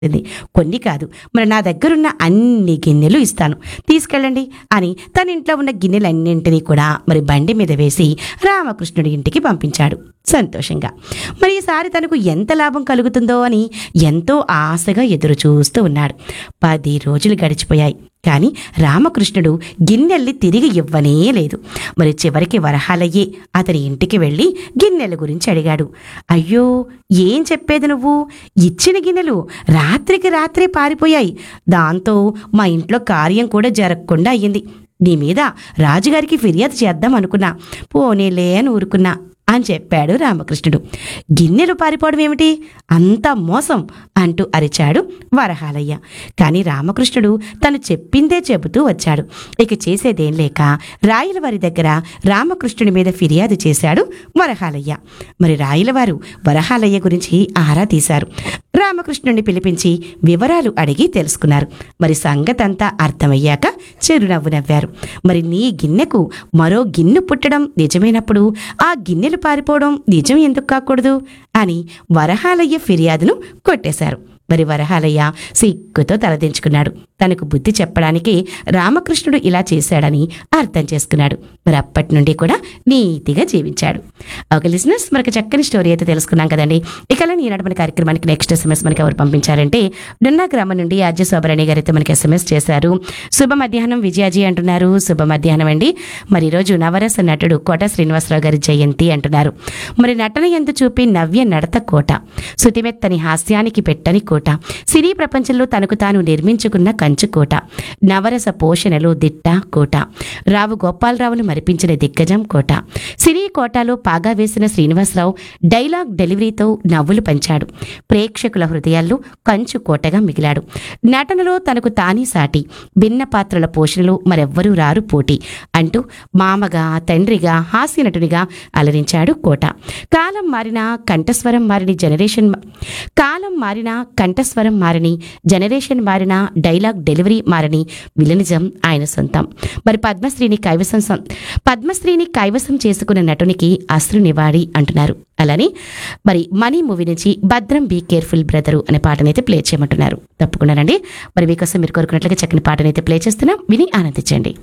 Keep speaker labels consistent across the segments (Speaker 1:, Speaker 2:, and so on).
Speaker 1: ఉంది. కొన్ని కాదు మరి నా దగ్గరున్న అన్ని గిన్నెలు ఇస్తాను తీసుకెళ్ళండి అని తన ఇంట్లో ఉన్న గిన్నెలన్నింటినీ కూడా మరి బండి మీద వేసి రామకృష్ణుడి ఇంటికి పంపించాడు సంతోషంగా మరి ఈసారి తనకు ఎంత లాభం కలుగుతుందో అని ఎంతో ఆశగా ఎదురు చూస్తూ ఉన్నాడు పది రోజులు గడిచిపోయాయి కానీ రామకృష్ణుడు గిన్నెల్ని తిరిగి ఇవ్వనే లేదు మరి చివరికి వరహాలయ్యే అతని ఇంటికి వెళ్ళి గిన్నెల గురించి అడిగాడు అయ్యో ఏం చెప్పేది నువ్వు ఇచ్చిన గిన్నెలు రాత్రికి రాత్రే పారిపోయాయి దాంతో మా ఇంట్లో కార్యం కూడా జరగకుండా అయ్యింది నీ మీద రాజుగారికి ఫిర్యాదు చేద్దాం అనుకున్నా పోనీలే అని ఊరుకున్నా అని చెప్పాడు రామకృష్ణుడు గిన్నెలు పారిపోవడం ఏమిటి అంత మోసం అంటూ అరిచాడు వరహాలయ్య కానీ రామకృష్ణుడు తను చెప్పిందే చెబుతూ వచ్చాడు ఇక చేసేదేం లేక రాయలవారి దగ్గర రామకృష్ణుడి మీద ఫిర్యాదు చేశాడు వరహాలయ్య మరి రాయలవారు వరహాలయ్య గురించి ఆరా తీశారు రామకృష్ణుడిని పిలిపించి వివరాలు అడిగి తెలుసుకున్నారు మరి సంగతంతా అర్థమయ్యాక చిరునవ్వు నవ్వారు మరి నీ గిన్నెకు మరో గిన్నె పుట్టడం నిజమైనప్పుడు ఆ గిన్నెలు పారిపోవడం నిజం ఎందుకు కాకూడదు అని వరహాలయ్య ఫిర్యాదును కొట్టేశారు మరి వరహాలయ్య సిగ్గుతో తలదించుకున్నాడు తనకు బుద్ధి చెప్పడానికి రామకృష్ణుడు ఇలా చేశాడని అర్థం చేసుకున్నాడు మరి అప్పటి నుండి కూడా నీతిగా జీవించాడు ఒక లిజినెస్ మనకు చక్కని స్టోరీ అయితే తెలుసుకున్నాం కదండి ఇక ఈనాడు మన కార్యక్రమానికి నెక్స్ట్ ఎస్ఎంఎస్ మనకి ఎవరు పంపించారంటే డున్నా గ్రామం నుండి ఆర్జే శోభరణి గారు అయితే మనకి ఎస్ఎంఎస్ చేశారు శుభ మధ్యాహ్నం విజయాజీ అంటున్నారు శుభ మధ్యాహ్నం అండి మరి ఈరోజు నవరస నటుడు కోట శ్రీనివాసరావు గారి జయంతి అంటున్నారు మరి నటన ఎందు చూపి నవ్య నడత కోట శుతిమెత్తని హాస్యానికి పెట్టని కోట సినీ ప్రపంచంలో తనకు తాను నిర్మించుకున్న కంచు కోట నవరస పోషణలో దిట్ట కోట రావు గోపాలరావును మరిపించిన దిగ్గజం కోట సినీ కోటాలో పాగా వేసిన శ్రీనివాసరావు డైలాగ్ డెలివరీతో నవ్వులు పంచాడు ప్రేక్షకుల హృదయాల్లో కంచు కోటగా మిగిలాడు నటనలో తనకు తానే సాటి భిన్న పాత్రల పోషణలో మరెవ్వరూ రారు పోటీ అంటూ మామగా తండ్రిగా హాస్య నటునిగా అలరించాడు కోట కాలం మారినా కంఠస్వరం మారిని జనరేషన్ మా- కాలం మారినా కంఠస్వరం మారని జనరేషన్ మారిన డైలాగ్ డెలివరీ మారని విలనిజం ఆయన సొంతం మరి పద్మశ్రీని కైవసం సం- పద్మశ్రీని కైవసం చేసుకున్న నటునికి అశ్రునివాడి అంటున్నారు అలానే మరి మనీ మూవీ నుంచి భద్రం బీ కేర్ఫుల్ బ్రదరు అనే పాటనైతే ప్లే చేయమంటున్నారు తప్పకుండానండి మరి మీకోసం మీరు కోరుకున్నట్లుగా చక్కని పాటనైతే ప్లే చేస్తున్నాం విని ఆనందించండి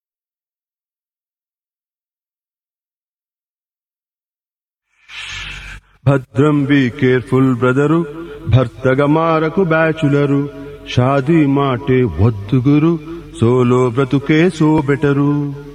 Speaker 2: భద్రం బి కేర్ఫుల్ బ్రదరు భర్తగా మారకు బ్యాచులరు షాదీ మాటే వద్దు గురు సోలో బ్రతుకే సో బెటరు